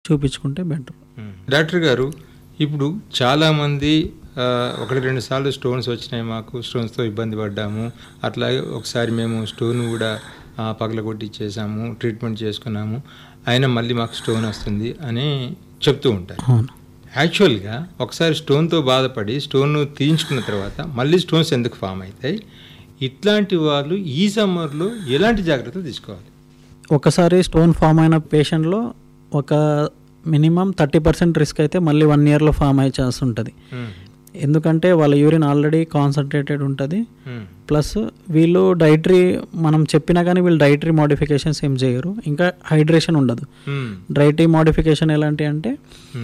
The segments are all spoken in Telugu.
చూపించుకుంటే బెటర్ డాక్టర్ గారు ఇప్పుడు చాలామంది ఆ, ఒకటి రెండు సార్లు స్టోన్స్ వచ్చినాయి మాకు స్టోన్స్తో ఇబ్బంది పడ్డాము అట్లాగే ఒకసారి మేము స్టోన్ కూడా ఆ, పగలగొట్టి చేసాము ట్రీట్మెంట్ చేసుకున్నాము అయినా మళ్ళీ మాకు స్టోన్ వస్తుంది అని చెప్తూ ఉంటారు అవును యాక్చువల్గా ఒకసారి స్టోన్తో బాధపడి స్టోన్ తీయించుకున్న తర్వాత మళ్ళీ స్టోన్స్ ఎందుకు ఫామ్ అవుతాయి ఇట్లాంటి వాళ్ళు ఈ సమ్మర్లో ఎలాంటి జాగ్రత్తలు తీసుకోవాలి ఒకసారి స్టోన్ ఫామ్ అయిన పేషెంట్లో ఒక మినిమం థర్టీ పర్సెంట్ రిస్క్ అయితే మళ్ళీ వన్ ఇయర్లో ఫామ్ అయ్యే ఛాన్స్ ఉంటుంది ఎందుకంటే వాళ్ళ యూరిన్ ఆల్రెడీ కాన్సన్ట్రేటెడ్ ఉంటుంది ప్లస్ వీళ్ళు డైటరీ మనం చెప్పినా కానీ వీళ్ళు డైటరీ మోడిఫికేషన్స్ ఏం చేయరు ఇంకా హైడ్రేషన్ ఉండదు డైటరీ మోడిఫికేషన్ ఎలాంటి అంటే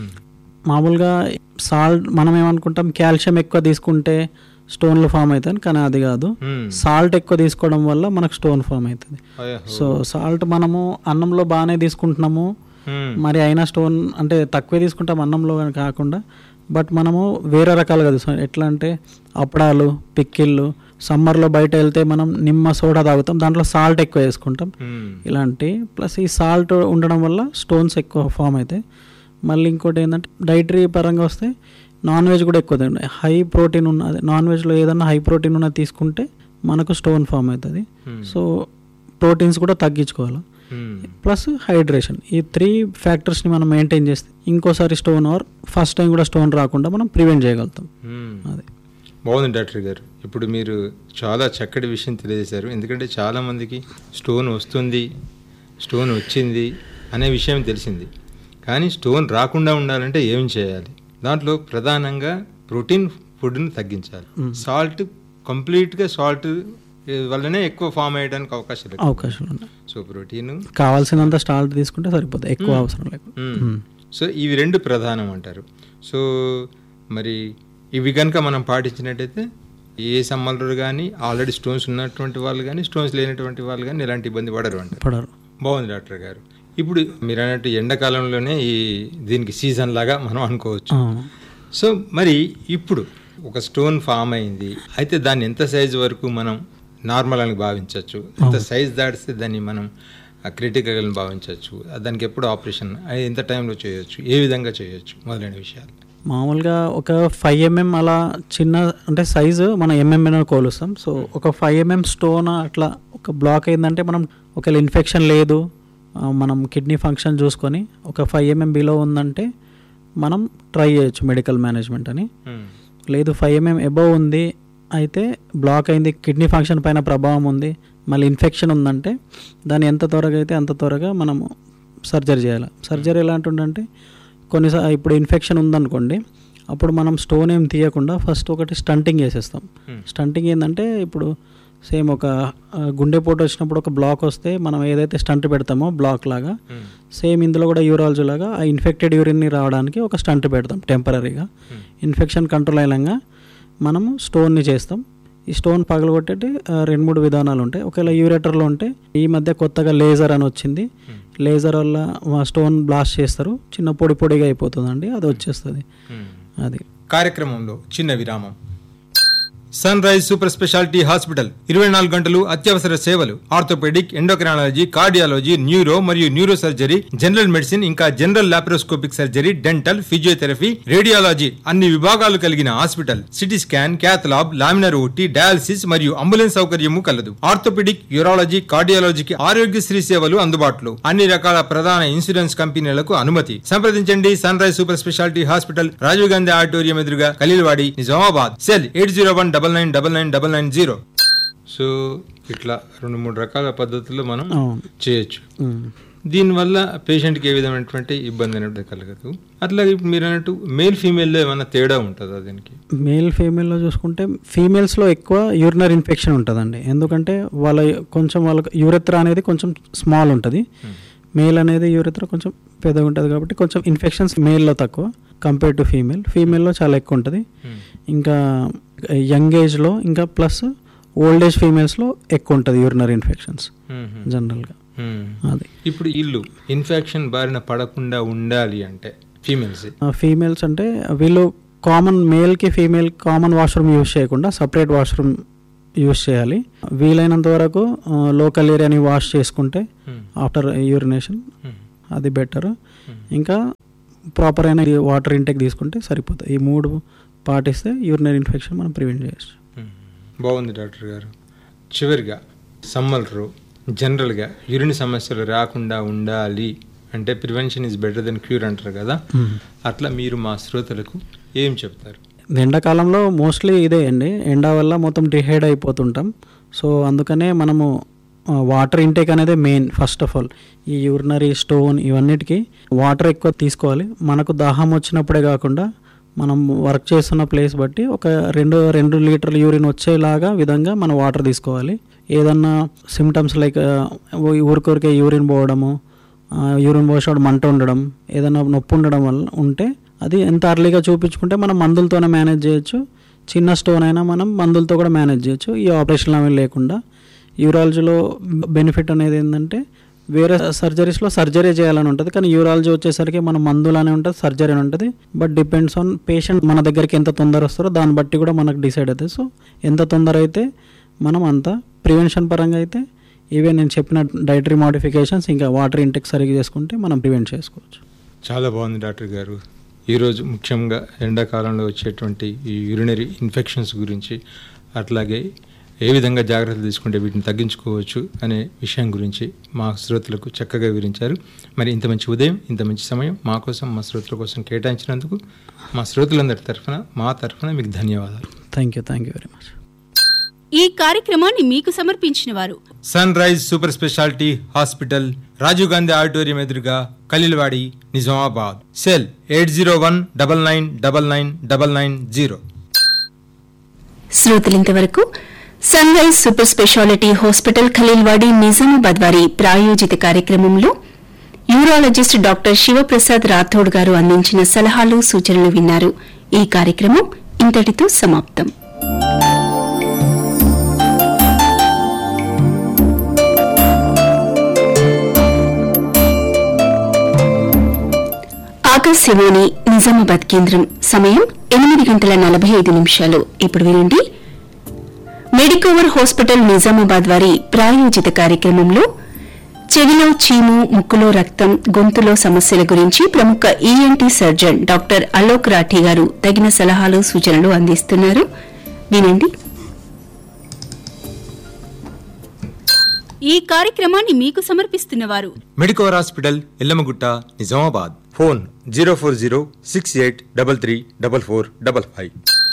మామూలుగా సాల్ట్ మనం ఏమనుకుంటాం కాల్షియం ఎక్కువ తీసుకుంటే స్టోన్లు ఫామ్ అవుతాయి కానీ అది కాదు సాల్ట్ ఎక్కువ తీసుకోవడం వల్ల మనకు స్టోన్ ఫామ్ అవుతుంది సో సాల్ట్ మనము అన్నంలో బాగానే తీసుకుంటున్నాము మరి అయినా స్టోన్ అంటే తక్కువే తీసుకుంటాం అన్నంలో అని కాకుండా బట్ మనము వేరే రకాలుగా తీసుకుంటాం ఎట్లా అంటే అప్పడాలు పిక్కిళ్ళు సమ్మర్లో బయట వెళ్తే మనం నిమ్మ సోడా తాగుతాం దాంట్లో సాల్ట్ ఎక్కువ వేసుకుంటాం ఇలాంటి ప్లస్ ఈ సాల్ట్ ఉండడం వల్ల స్టోన్స్ ఎక్కువ ఫామ్ అవుతాయి మళ్ళీ ఇంకోటి ఏంటంటే డైటరీ పరంగా వస్తే నాన్ వెజ్ కూడా ఎక్కువ తిండి హై ప్రోటీన్ ఉన్నది నాన్ వెజ్లో ఏదన్నా హై ప్రోటీన్ ఉన్నది తీసుకుంటే మనకు స్టోన్ ఫామ్ అవుతుంది సో ప్రోటీన్స్ కూడా తగ్గించుకోవాలి ప్లస్ హైడ్రేషన్ ఈ త్రీ ఫ్యాక్టర్స్ని మనం మెయింటైన్ చేస్తే ఇంకోసారి స్టోన్ ఆర్ ఫస్ట్ టైం కూడా స్టోన్ రాకుండా మనం ప్రివెంట్ చేయగలుగుతాం అది బాగుంది డాక్టర్ గారు ఇప్పుడు మీరు చాలా చక్కటి విషయం తెలియజేశారు ఎందుకంటే చాలామందికి స్టోన్ వస్తుంది స్టోన్ వచ్చింది అనే విషయం తెలిసింది కానీ స్టోన్ రాకుండా ఉండాలంటే ఏం చేయాలి దాంట్లో ప్రధానంగా ప్రోటీన్ ఫుడ్ని తగ్గించాలి సాల్ట్ కంప్లీట్గా సాల్ట్ వల్లనే ఎక్కువ ఫామ్ అయ్యడానికి అవకాశాలు ఎక్కువ. అవకాశాలు ఉన్నాయి సో ప్రోటీన్ కావాల్సినంత స్టాల్ట్ తీసుకుంటే సరిపోతుంది ఎక్కువ అవసరం లేకుండా మ్మ్. సో ఇవి రెండు ప్రధానం అంటారు సో మరి ఇవి కనుక మనం పాటించినట్టయితే ఏ సమ్మర్లో కానీ ఆల్రెడీ స్టోన్స్ ఉన్నటువంటి వాళ్ళు కానీ స్టోన్స్ లేనటువంటి వాళ్ళు కానీ ఎలాంటి ఇబ్బంది పడరు అంటారు పడరు బాగుంది డాక్టర్ గారు ఇప్పుడు మీరు అన్నట్టు ఎండాకాలంలోనే ఈ దీనికి సీజన్ లాగా మనం అనుకోవచ్చు అవును. సో మరి ఇప్పుడు ఒక స్టోన్ ఫామ్ అయింది అయితే దాన్ని ఎంత సైజు వరకు మనం నార్మల్ అని భావించవచ్చు ఎంత సైజ్ దాటిస్తే దాన్ని మనం క్రిటికల్ అని భావించవచ్చు దానికి ఎప్పుడు ఆపరేషన్ అది ఎంత టైంలో చేయొచ్చు ఏ విధంగా చేయొచ్చు మొదలైన విషయాలు మామూలుగా ఒక ఫైవ్ ఎంఎం అలా చిన్న అంటే సైజు మనం ఎంఎంఏ కోలుస్తాం సో ఒక ఫైవ్ ఎంఎం స్టోన్ అట్లా ఒక బ్లాక్ అయిందంటే మనం ఒకవేళ ఇన్ఫెక్షన్ లేదు ఆ, మనం కిడ్నీ ఫంక్షన్ చూసుకొని ఒక ఫైవ్ ఎంఎం బిలో ఉందంటే మనం ట్రై చేయొచ్చు మెడికల్ మేనేజ్మెంట్ అని లేదు ఫైవ్ ఎంఎం ఎబవ్ ఉంది అయితే బ్లాక్ అయింది కిడ్నీ ఫంక్షన్ పైన ప్రభావం ఉంది మళ్ళీ ఇన్ఫెక్షన్ ఉందంటే దాన్ని ఎంత త్వరగా అయితే అంత త్వరగా మనము సర్జరీ చేయాలి సర్జరీ ఎలాంటి ఉందంటే కొన్నిసార్లు ఇప్పుడు ఇన్ఫెక్షన్ ఉందనుకోండి అప్పుడు మనం స్టోన్ ఏం తీయకుండా ఫస్ట్ ఒకటి స్టంటింగ్ చేసేస్తాం స్టంటింగ్ ఏంటంటే ఇప్పుడు సేమ్ ఒక ఆ, గుండెపోటు వచ్చినప్పుడు ఒక బ్లాక్ వస్తే మనం ఏదైతే స్టంట్ పెడతామో బ్లాక్ లాగా సేమ్ ఇందులో కూడా యూరాలజీ లాగా ఆ ఇన్ఫెక్టెడ్ యూరిన్ని రావడానికి ఒక స్టంట్ పెడతాం టెంపరీగా ఇన్ఫెక్షన్ కంట్రోల్ అయినాక మనము స్టోన్ని చేస్తాం ఈ స్టోన్ పగలగొట్టేటి ఆ, రెండు మూడు విధానాలు ఉంటాయి ఒకవేళ యూరేటర్లో ఉంటే ఈ మధ్య కొత్తగా లేజర్ అని వచ్చింది లేజర్ వల్ల ఆ స్టోన్ బ్లాస్ట్ చేస్తారు చిన్న పొడి పొడిగా అయిపోతుందండి అది వచ్చేస్తుంది అది కార్యక్రమంలో చిన్న విరామం sunrise super speciality hospital ఇరవై నాలుగు గంటలు అత్యవసర సేవలు ఆర్థోపెడిక్ ఎండోక్రాలజీ కార్డియాలజీ న్యూరో మరియు న్యూరో సర్జరీ జనరల్ మెడిసిన్ ఇంకా general laparoscopic surgery dental physiotherapy radiology అన్ని విభాగాలు కలిగిన hospital CT scan cath lab laminar OT dialysis మరియు అంబులెన్స్ సౌకర్యము కలదు ఆర్థోపెడిక్ యూరాలజీ కార్డియాలజీకి ఆరోగ్యశ్రీ సేవలు అందుబాటులో అన్ని రకాల ప్రధాన ఇన్సూరెన్స్ కంపెనీలకు అనుమతి సంప్రదించండి sunrise super speciality hospital Rajiv Gandhi auditorium ఎదురుగా Khaleelwadi Nizamabad cell eight zero one double nine double nine double nine zero so ఇట్లా రెండు మూడు రకాల పద్ధతుల్లో మనం అవును చేయొచ్చు ఉమ్. దీనివల్ల పేషెంట్కి ఏ విధమైనటువంటి ఇబ్బంది అనేది కలగదు అట్లాగే ఇప్పుడు మీరు అన్నట్టు మేల్ ఫీమేల్లో ఏమైనా తేడా ఉంటుందా దీనికి మేల్ ఫీమేల్లో చూసుకుంటే ఫీమేల్స్లో ఎక్కువ యూరినర్ ఇన్ఫెక్షన్ ఉంటుందండి ఎందుకంటే వాళ్ళ కొంచెం వాళ్ళకి యూరెత్ర అనేది కొంచెం స్మాల్ ఉంటుంది మేల్ అనేది యూరెత్ర కొంచెం పెద్దగా ఉంటుంది కాబట్టి కొంచెం ఇన్ఫెక్షన్స్ మేల్లో తక్కువ కంపేర్ టు ఫీమేల్ ఫీమేల్లో చాలా ఎక్కువ ఉంటుంది ఇంకా యంగ్ ఏజ్లో ఇంకా ప్లస్ ఓల్డ్ ఏజ్ ఫీమేల్స్లో ఎక్కువ ఉంటుంది యూరినర్ ఇన్ఫెక్షన్స్ జనరల్గా అది ఇప్పుడు ఇల్లు ఇన్ఫెక్షన్ బారిన పడకుండా ఉండాలి అంటే ఫీమేల్స్ ఫీమేల్స్ అంటే వీళ్ళు కామన్ మేల్కి ఫీమేల్ కామన్ వాష్రూమ్ యూజ్ చేయకుండా సపరేట్ వాష్రూమ్ యూజ్ చేయాలి వీలైనంత వరకు లోకల్ ఏరియాని వాష్ చేసుకుంటే ఆఫ్టర్ యూరినేషన్ అది బెటర్ ఇంకా ప్రాపర్ అయిన వాటర్ ఇంటేక్ తీసుకుంటే సరిపోతుంది ఈ మూడు పాటిస్తే యూరినరీ ఇన్ఫెక్షన్ మనం ప్రివెంట్ చేయొచ్చు మ్మ్. బాగుంది డాక్టర్ గారు చివరిగా సమ్మర్లో జనరల్గా యూరిన్ సమస్యలు రాకుండా ఉండాలి అంటే prevention is better then cure అంటారు కదా అట్లా మీరు మా శ్రోతలకు ఏం చెప్తారు ఎండాకాలంలో మోస్ట్లీ ఇదే అండి ఎండ వల్ల మొత్తం డిహైడ్ అయిపోతుంటాం సో అందుకనే మనము వాటర్ ఇంటేక్ అనేది మెయిన్ ఫస్ట్ ఆఫ్ ఆల్ ఈ యూరినరీ స్టోన్ ఇవన్నిటికీ వాటర్ ఎక్కువ తీసుకోవాలి మనకు దాహం వచ్చినప్పుడే కాకుండా మనం వర్క్ చేస్తున్న ప్లేస్ బట్టి ఒక రెండు రెండు లీటర్ల యూరిన్ వచ్చేలాగా విధంగా మనం వాటర్ తీసుకోవాలి ఏదన్నా సిమ్టమ్స్ లైక్ ఊరికొరికే యూరిన్ పోవడము యూరిన్ పోసేవాడు మంట ఉండడం ఏదైనా నొప్పి ఉండడం వల్ల ఉంటే అది ఎంత అర్లీగా చూపించుకుంటే మనం మందులతోనే మేనేజ్ చేయొచ్చు చిన్న స్టోన్ అయినా మనం మందులతో కూడా మేనేజ్ చేయొచ్చు ఈ ఆపరేషన్ అవి లేకుండా యూరాలజీలో బెనిఫిట్ అనేది ఏంటంటే వేరే సర్జరీస్లో సర్జరీ చేయాలని ఉంటుంది కానీ యూరాలజీ వచ్చేసరికి మన మందులనే ఉంటుంది సర్జరీ అని ఉంటుంది బట్ డిపెండ్స్ ఆన్ పేషెంట్ మన దగ్గరికి ఎంత తొందర వస్తారో దాన్ని బట్టి కూడా మనకు డిసైడ్ అవుతుంది సో ఎంత తొందర అయితే మనం అంత ప్రివెన్షన్ పరంగా అయితే ఇవే నేను చెప్పిన డైటరీ మోడిఫికేషన్స్ ఇంకా వాటర్ ఇంటెక్ సరిగ్గా చేసుకుంటే మనం ప్రివెంట్ చేసుకోవచ్చు చాలా బాగుంది డాక్టర్ గారు ఈరోజు ముఖ్యంగా ఎండాకాలంలో వచ్చేటువంటి ఈ యూరినరీ ఇన్ఫెక్షన్స్ గురించి అట్లాగే ఏ విధంగా జాగ్రత్తలు తీసుకుంటే వీటిని తగ్గించుకోవచ్చు అనే విషయం గురించి మా శ్రోతలకు చక్కగా వివరించారు మరి ఇంత మంచి ఉదయం ఇంత మంచి సమయం మా కోసం మా శ్రోతల కోసం కేటాయించినందుకు మా శ్రోతలందరి తరఫున మా తరఫున మీకు ధన్యవాదాలు thank you thank you very much ఈ కార్యక్రమాన్ని మీకు సమర్పించిన వారు sunrise super speciality hospital Rajiv Gandhi auditorium ఎదురుగా Khaleelwadi Nizamabad cell eight zero one double nine double nine double nine zero శ్రోతలింతవరకు sunrise super speciality hospital Khaleelwadi Nizamabad వారి ప్రాయోజిత కార్యక్రమంలో యూరాలజిస్ట్ డాక్టర్ శివప్రసాద్ రాథోడ్ గారు అందించిన సలహాలు సూచనలు విన్నారు ఈ కార్యక్రమం ఇంతటితో సమాప్తం ఆకాశవాణి నిజామాబాద్ కేంద్రం సమయం ఎనిమిది గంటల నలభై ఐదు నిమిషాలు ఇప్పుడు వినండి మెడికోవర్ హాస్పిటల్ నిజామాబాద్ వారి ప్రాయోజిత కార్యక్రమంలో చెవిలో చీము ముక్కులో రక్తం గొంతులో సమస్యల గురించి ప్రముఖ ENT surgeon doctor Alok Rathi garu తగిన సలహాలు సూచనలు అందిస్తున్నారు వినండి ఈ కార్యక్రమాన్ని మీకు సమర్పిస్తున్నవారు Medicover hospital Yellammagutta Nizamabad phone zero four zero six eight double three double four double five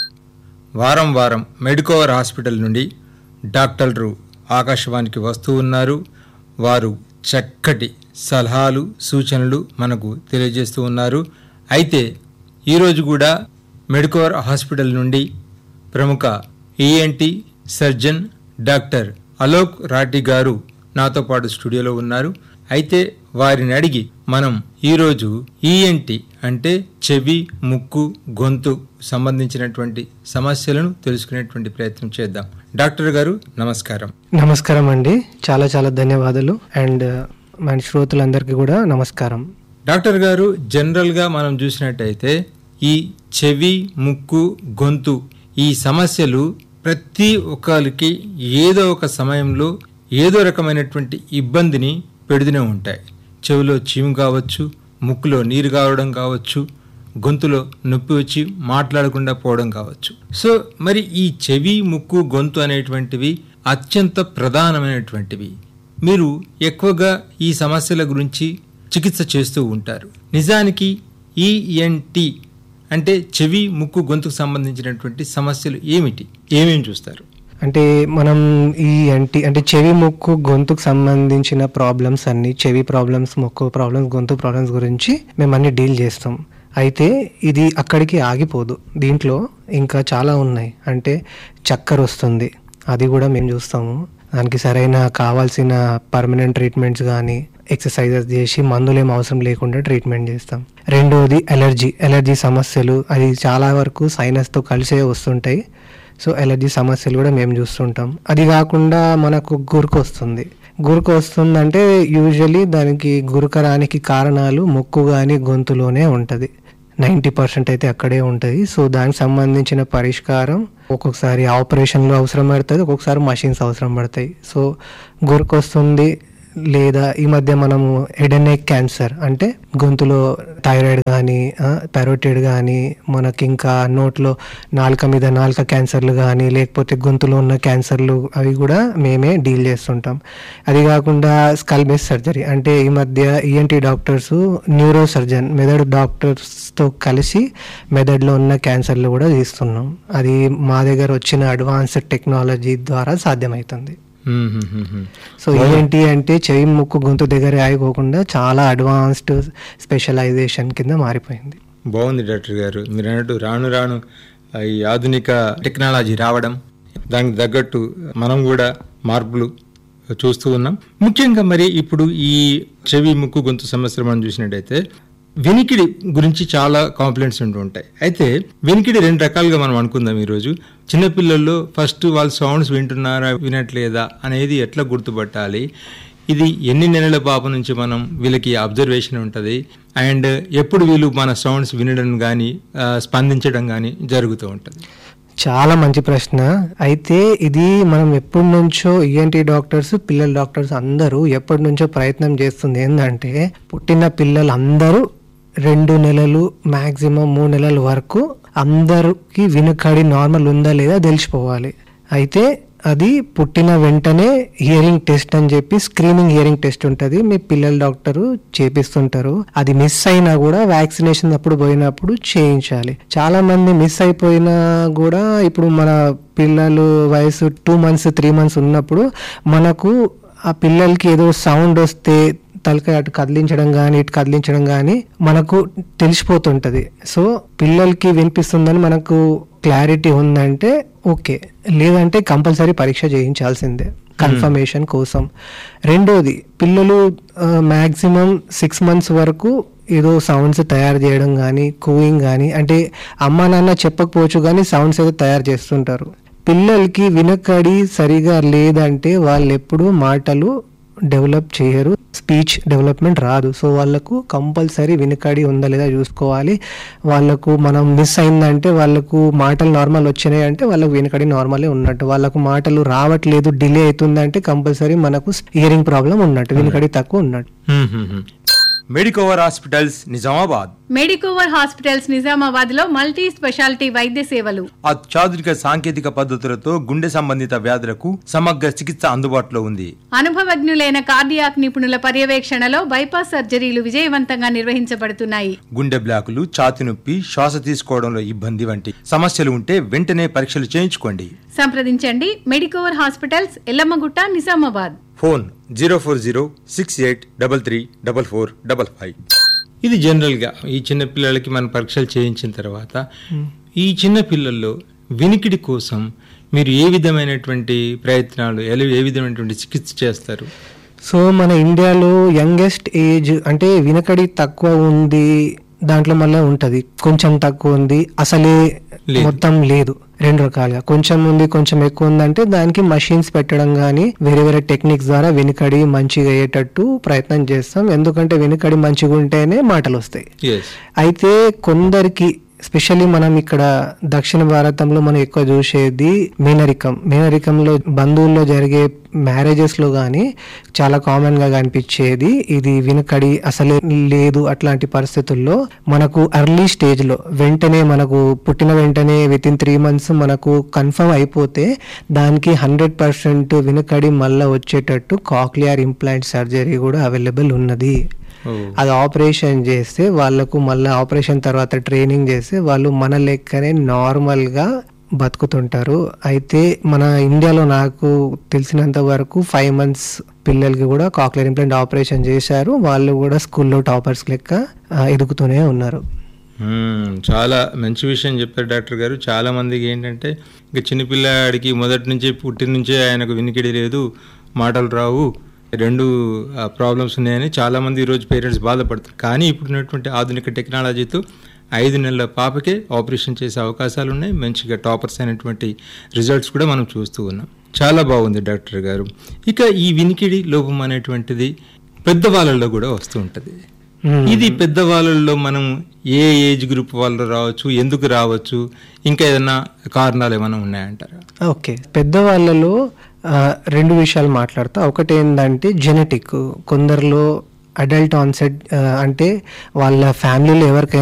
వారం వారం మెడికోవర్ హాస్పిటల్ నుండి డాక్టర్లు ఆకాశవాణికి వస్తూ ఉన్నారు వారు చక్కటి సలహాలు సూచనలు మనకు తెలియజేస్తూ ఉన్నారు అయితే ఈరోజు కూడా మెడికోవర్ హాస్పిటల్ నుండి ప్రముఖ ENT surgeon doctor Alok Rathi garu నాతో పాటు స్టూడియోలో ఉన్నారు అయితే వారిని అడిగి మనం ఈరోజు ఈఎన్టీ అంటే చెవి ముక్కు గొంతు సంబంధించినటువంటి సమస్యలను తెలుసుకునేటువంటి ప్రయత్నం చేద్దాం డాక్టర్ గారు నమస్కారం నమస్కారం అండి చాలా చాలా ధన్యవాదాలు అండ్ మన శ్రోతలందరికీ కూడా నమస్కారం డాక్టర్ గారు జనరల్గా మనం చూసినట్టయితే ఈ చెవి ముక్కు గొంతు ఈ సమస్యలు ప్రతి ఒక్కరికి ఏదో ఒక సమయంలో ఏదో రకమైనటువంటి ఇబ్బందిని పెడుతూనే ఉంటాయి చెవిలో చీము కావచ్చు ముక్కులో నీరు కావడం కావచ్చు గొంతులో నొప్పి వచ్చి మాట్లాడకుండా పోవడం కావచ్చు సో మరి ఈ చెవి ముక్కు గొంతు అనేటువంటివి అత్యంత ప్రధానమైనటువంటివి మీరు ఎక్కువగా ఈ సమస్యల గురించి చికిత్స చేస్తూ ఉంటారు నిజానికి ఈఎన్టి అంటే చెవి ముక్కు గొంతుకు సంబంధించినటువంటి సమస్యలు ఏమిటి ఏమేమి చూస్తారు అంటే మనం ఈ అంటి అంటే చెవి ముక్కు గొంతుకు సంబంధించిన ప్రాబ్లమ్స్ అన్ని చెవి ప్రాబ్లమ్స్ ముక్కు ప్రాబ్లమ్స్ గొంతు ప్రాబ్లమ్స్ గురించి మేము అన్ని డీల్ చేస్తాం అయితే ఇది అక్కడికి ఆగిపోదు దీంట్లో ఇంకా చాలా ఉన్నాయి అంటే చక్కర వస్తుంది అది కూడా మేము చూస్తాము దానికి సరైన కావాల్సిన పర్మనెంట్ ట్రీట్మెంట్స్ కానీ ఎక్సర్సైజెస్ చేసి మందులు ఏం అవసరం లేకుండా ట్రీట్మెంట్ చేస్తాం రెండోది ఎలర్జీ ఎలర్జీ సమస్యలు అది చాలా వరకు సైనస్తో కలిసే వస్తుంటాయి సో ఎలర్జీ సమస్యలు కూడా మేము చూస్తుంటాం అది కాకుండా మనకు గురుకు వస్తుంది గురుకు వస్తుందంటే యూజువలీ దానికి గురుకరానికి కారణాలు ముక్కు కానీ గొంతులోనే ఉంటుంది నైంటీ పర్సెంట్ అయితే అక్కడే ఉంటుంది సో దానికి సంబంధించిన పరిష్కారం ఒక్కొక్కసారి ఆపరేషన్లు అవసరం పడుతుంది ఒక్కొక్కసారి మషిన్స్ అవసరం పడతాయి సో గురుకు వస్తుంది లేదా ఈ మధ్య మనము ఎడెనెక్ క్యాన్సర్ అంటే గొంతులో థైరాయిడ్ కానీ పెరోటిడ్ కానీ మనకి ఇంకా నోట్లో నాలుక మీద నాలుక క్యాన్సర్లు కానీ లేకపోతే గొంతులో ఉన్న క్యాన్సర్లు అవి కూడా మేమే డీల్ చేస్తుంటాం అది కాకుండా స్కల్ బేస్ సర్జరీ అంటే ఈ మధ్య ఈఎన్టీ డాక్టర్స్ న్యూరో సర్జన్ మెదడు డాక్టర్స్తో కలిసి మెదడులో ఉన్న క్యాన్సర్లు కూడా తీస్తున్నాం అది మా దగ్గర వచ్చిన అడ్వాన్స్డ్ టెక్నాలజీ ద్వారా సాధ్యమవుతుంది మ్మ్, మ్మ్, మ్మ్, మ్మ్. సో ఏంటి అంటే చెవి ముక్కు గొంతు దగ్గర ఆగిపోకుండా చాలా అడ్వాన్స్డ్ స్పెషలైజేషన్ కింద మారిపోయింది బాగుంది డాక్టర్ గారు మీరు అన్నట్టు రాను రాను ఆ, ఈ ఆధునిక టెక్నాలజీ రావడం దానికి తగ్గట్టు మనం కూడా మార్పులు చూస్తూ ఉన్నాం ముఖ్యంగా మరి ఇప్పుడు ఈ చెవి ముక్కు గొంతు సమస్యలు మనం చూసినట్టయితే వెనికిడి గురించి చాలా కాంప్లైంట్స్ ఉంటూ ఉంటాయి అయితే వెనికిడి రెండు రకాలుగా మనం అనుకుందాం ఈరోజు చిన్నపిల్లల్లో ఫస్ట్ వాళ్ళు సౌండ్స్ వింటున్నారా వినట్లేదా అనేది ఎట్లా గుర్తుపట్టాలి ఇది ఎన్ని నెలల పాప నుంచి మనం వీళ్ళకి అబ్జర్వేషన్ ఉంటుంది అండ్ ఎప్పుడు వీళ్ళు మన సౌండ్స్ వినడం కానీ స్పందించడం కానీ జరుగుతూ ఉంటుంది చాలా మంచి ప్రశ్న అయితే ఇది మనం ఎప్పటి నుంచో ఈఎన్టీ డాక్టర్స్ పిల్లల డాక్టర్స్ అందరూ ఎప్పటి నుంచో ప్రయత్నం చేస్తుంది ఏంటంటే పుట్టిన పిల్లలందరూ రెండు నెలలు మాక్సిమం మూడు నెలల వరకు అందరికి వినుకడి నార్మల్ ఉందా లేదా తెలిసిపోవాలి అయితే అది పుట్టిన వెంటనే హియరింగ్ టెస్ట్ అని చెప్పి స్క్రీనింగ్ హియరింగ్ టెస్ట్ ఉంటుంది మీ పిల్లల డాక్టరు చేపిస్తుంటారు అది మిస్ అయినా కూడా వ్యాక్సినేషన్ అప్పుడు పోయినప్పుడు చేయించాలి చాలా మంది మిస్ అయిపోయినా కూడా ఇప్పుడు మన పిల్లలు వయసు టూ మంత్స్ త్రీ మంత్స్ ఉన్నప్పుడు మనకు ఆ పిల్లలకి ఏదో సౌండ్ వస్తే తలకాయ అటు కదిలించడం కానీ ఇటు కదిలించడం కానీ మనకు తెలిసిపోతుంటది సో పిల్లలకి వినిపిస్తుందని మనకు క్లారిటీ ఉందంటే ఓకే లేదంటే కంపల్సరీ పరీక్ష చేయించాల్సిందే కన్ఫర్మేషన్ కోసం రెండోది పిల్లలు మ్యాక్సిమం సిక్స్ మంత్స్ వరకు ఏదో సౌండ్స్ తయారు చేయడం కానీ కూయింగ్ కానీ అంటే అమ్మ నాన్న చెప్పకపోవచ్చు కానీ సౌండ్స్ ఏదో తయారు చేస్తుంటారు పిల్లలకి వినకడి సరిగా లేదంటే వాళ్ళు ఎప్పుడు మాటలు డెవలప్ చేయరు స్పీచ్ డెవలప్మెంట్ రాదు సో వాళ్ళకు కంపల్సరీ వినకడి ఉందా లేదా చూసుకోవాలి వాళ్ళకు మనం మిస్ అయిందంటే వాళ్ళకు మాటలు నార్మల్ వచ్చినాయి అంటే వాళ్ళకు వినకడి నార్మలే ఉన్నట్టు వాళ్ళకు మాటలు రావట్లేదు డిలే అవుతుందంటే కంపల్సరీ మనకు హియరింగ్ ప్రాబ్లం ఉన్నట్టు వినకడి తక్కువ ఉన్నట్టు Medicover hospitals Nizamabad Medicover hospitals Nizamabad లో మల్టీ స్పెషాలిటీ వైద్య సేవలు అత్యాధునిక సాంకేతిక పద్ధతులతో గుండె సంబంధిత వ్యాధులకు సమగ్ర చికిత్స అందుబాటులో ఉంది అనుభవజ్ఞులైన కార్డియాక్ నిపుణుల పర్యవేక్షణలో బైపాస్ సర్జరీలు విజయవంతంగా నిర్వహించబడుతున్నాయి గుండె బ్లాకులు ఛాతి నొప్పి శ్వాస తీసుకోవడంలో ఇబ్బంది వంటి సమస్యలు ఉంటే వెంటనే పరీక్షలు చేయించుకోండి సంప్రదించండి Medicover hospitals Yellammagutta Nizamabad phone zero four zero six eight double three double four double five ఇది జనరల్గా ఈ చిన్న పిల్లలకి మనం పరీక్షలు చేయించిన తర్వాత ఈ చిన్న పిల్లల్లో వినికిడి కోసం మీరు ఏ విధమైనటువంటి ప్రయత్నాలు ఎలా- ఏ విధమైనటువంటి చికిత్స చేస్తారు సో మన ఇండియాలో యంగెస్ట్ ఏజ్ అంటే వినకడి తక్కువ ఉంది దాంట్లో మళ్ళీ ఉంటది కొంచెం తక్కువ ఉంది అసలే లేదు. మొత్తం లేదు రెండు రకాలుగా కొంచెం ఉంది కొంచెం ఎక్కువ ఉందంటే దానికి మషిన్స్ పెట్టడం కానీ వేరే వేరే టెక్నిక్స్ ద్వారా వెనుకడి మంచిగా అయ్యేటట్టు ప్రయత్నం చేస్తాం ఎందుకంటే వెనుకడి మంచిగా ఉంటేనే మాటలు వస్తాయి ఎస్ అయితే కొందరికి స్పెషల్లీ మనం ఇక్కడ దక్షిణ భారతంలో మనం ఎక్కువ చూసేది మేనరికం మేనరికంలో బంధువుల్లో జరిగే మ్యారేజెస్ లో కానీ చాలా కామన్ గా కనిపించేది ఇది వినకడి అసలే లేదు అట్లాంటి పరిస్థితుల్లో మనకు ఎర్లీ స్టేజ్ లో వెంటనే మనకు పుట్టిన వెంటనే విత్ ఇన్ త్రీ మంత్స్ మనకు కన్ఫర్మ్ అయిపోతే దానికి హండ్రెడ్ పర్సెంట్ వినకడి మళ్ళా వచ్చేటట్టు కాక్లియర్ ఇంప్లాంట్ సర్జరీ కూడా అవైలబుల్ ఉన్నది అది ఆపరేషన్ చేస్తే వాళ్ళకు మళ్ళీ ఆపరేషన్ తర్వాత ట్రైనింగ్ చేస్తే వాళ్ళు మన లెక్కనే నార్మల్గా బతుకుతుంటారు అయితే మన ఇండియాలో నాకు తెలిసినంత వరకు ఫైవ్ మంత్స్ పిల్లలకి కూడా కాక్లియర్ ఇంప్లాంట్ ఆపరేషన్ చేశారు వాళ్ళు కూడా స్కూల్లో టాపర్స్ లెక్క ఆ, ఎదుగుతూనే ఉన్నారు మ్మ్. చాలా మంచి విషయం చెప్పారు డాక్టర్ గారు చాలా మందికి ఏంటంటే ఇంకా చిన్నపిల్లాడికి మొదటి నుంచే పుట్టిన నుంచే ఆయనకు వినికిడి లేదు మాటలు రావు రెండు ప్రాబ్లమ్స్ ఉన్నాయని చాలా మంది ఈరోజు పేరెంట్స్ బాధపడతారు కానీ ఇప్పుడున్నటువంటి ఆధునిక టెక్నాలజీతో ఐదు నెలల పాపకే ఆపరేషన్ చేసే అవకాశాలు ఉన్నాయి మంచిగా టాపర్స్ అయినటువంటి రిజల్ట్స్ కూడా మనం చూస్తూ ఉన్నాం చాలా బాగుంది డాక్టర్ గారు ఇక ఈ వినికిడి లోపం అనేటువంటిది పెద్దవాళ్ళలో కూడా వస్తూ ఉంటుంది ఇది పెద్దవాళ్ళలో మనం ఏ ఏజ్ గ్రూప్ వాళ్ళు రావచ్చు ఎందుకు రావచ్చు ఇంకా ఏదైనా కారణాలు ఏమైనా ఉన్నాయంటారా ఓకే పెద్దవాళ్ళలో ఆ, రెండు విషయాలు మాట్లాడతా ఒకటి ఏంటంటే జెనెటిక్ కొందరిలో అడల్ట్ ఆన్సెట్ అంటే వాళ్ళ ఫ్యామిలీలో ఎవరికైనా